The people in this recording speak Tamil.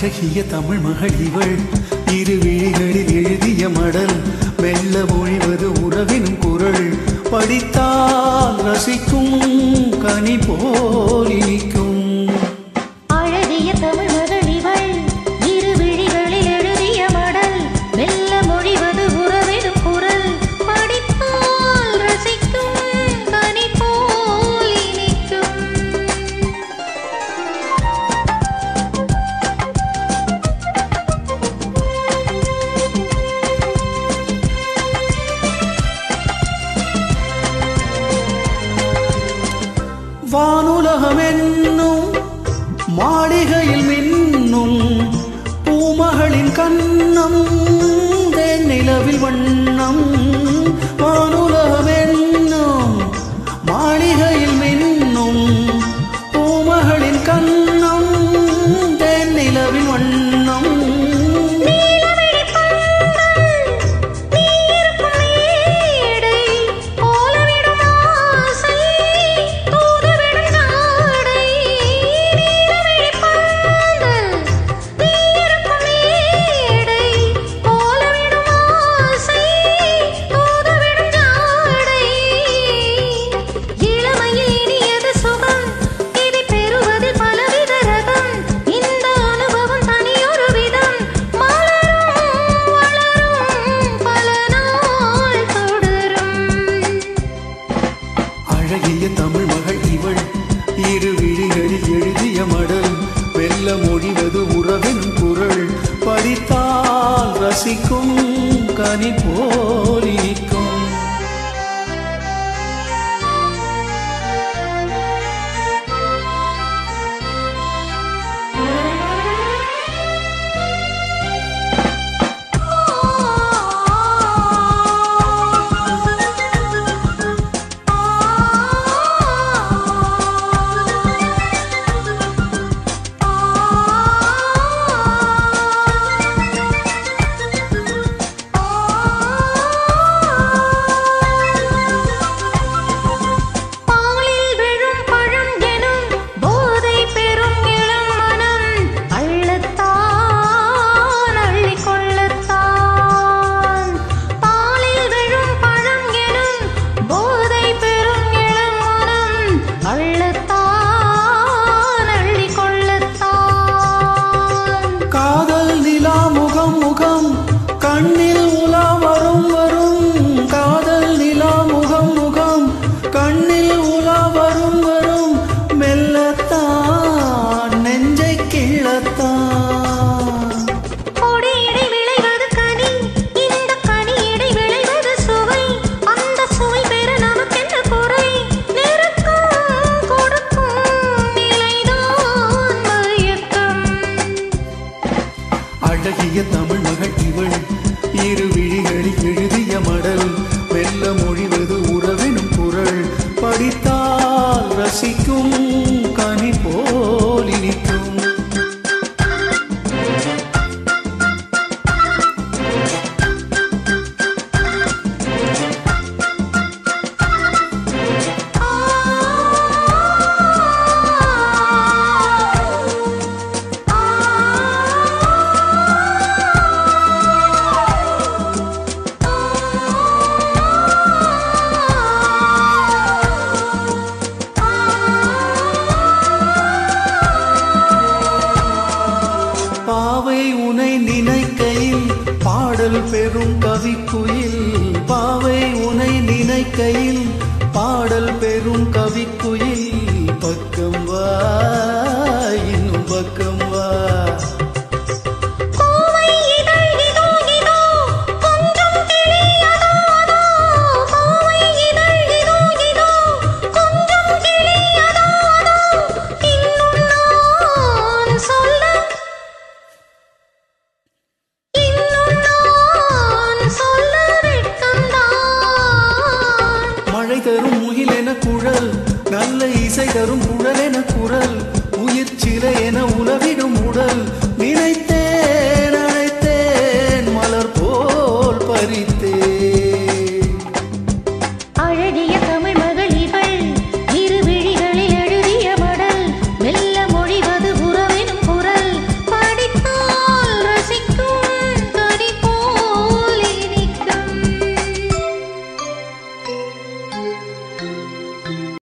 அழகிய தமிழ் மகள் இவள் இரு விழிகளில் எழுதிய மடல் மெல்ல மொழிவது உறவின் குரல் படித்தால் ரசிக்கும் கனி போல் இனிக்கும் அழகிய தமிழ் மகள் இவள் இரு விழிகளில் எழுதிய மடல் மெல்ல மொழிவது உறவிடும் குரல் படித்தால் ரசிக்கும் கனி போல் இனிக்கும் வானுலகம் என்னும் மாளிகையில் மின்னும் பூமகளின் கண்ணம் தேன் நிலவில் வண்ணம் வானுலகம் என்னும் மாளிகையில் மின்னும் பூமகளின் கண்ணம் தேன் நிலவில் வண்ணம் இளமையில் இனியது சுகம் இதை பெறுவதில் பலவித ரகம் இந்த அனுபவம் தனியொரு விதம் மலரும் வளரும் பல நாள் தொடரும் அழகிய தமிழ் மகள் இவள் இரு விழிகளில் எழுதிய மடல் வெல்ல மொழிவது உறவின் குரல் படித்தால் ரசிக்கும் கனி போல் இனிக்கும் பாலில் விழும் பழம் எனும் போதை பெறும் இளம் மனம் அள்ளத்தான் அள்ளிக் கொள்ளத்தான் பாலில் விழும் பழம் எனும் போதை பெறும் இளம் மனம் அள்ளத்தான் அள்ளிக் கொள்ளத்தான் காதல் நிலா முகம் முகம் கண்ணில் உலா வரும் வரும் காதல் நிலா முகம் முகம் கண்ணில் உலா வரும் வரும் மெல்லத்தான் நெஞ்சை கிள்ளத்தான் கொடியிடை விளைவது கனி இந்த கனியிடை விளைவது சுவை அந்த சுவை பெற நமக்கென்ன குறை நெருக்கம் கொடுக்கும் நிலைதான் மயக்கம் அழகிய தமிழ் மகள் இவள் இரு விழிகளில் எழுதிய மடல் மெல்ல மொழிவது உறவினும் குரல் படித்தால் ரசிக்கும் கனி போல் இனிக்கும் பாவை உனை நினைக்கையில் பாடல் பெறும் கவிக்குயில் பாவை உனை நினைக்கையில் பாடல் பெறும் கவிக்குயில் பக்கம் வா இன்னும் பக்கம் வா கோவை இதழ் இதோ இதோ கொஞ்சம் கிளியதாதோ கோவை இதழ் இதோ இதோ கொஞ்சம் கிளியதாதோ இன்னும் நான் சொல்ல இன்னும் நான் சொல்ல வெட்கம்தான் மழை தரும் முகில் என குழல் நல்ல இசை தரும் குழல் என குரல்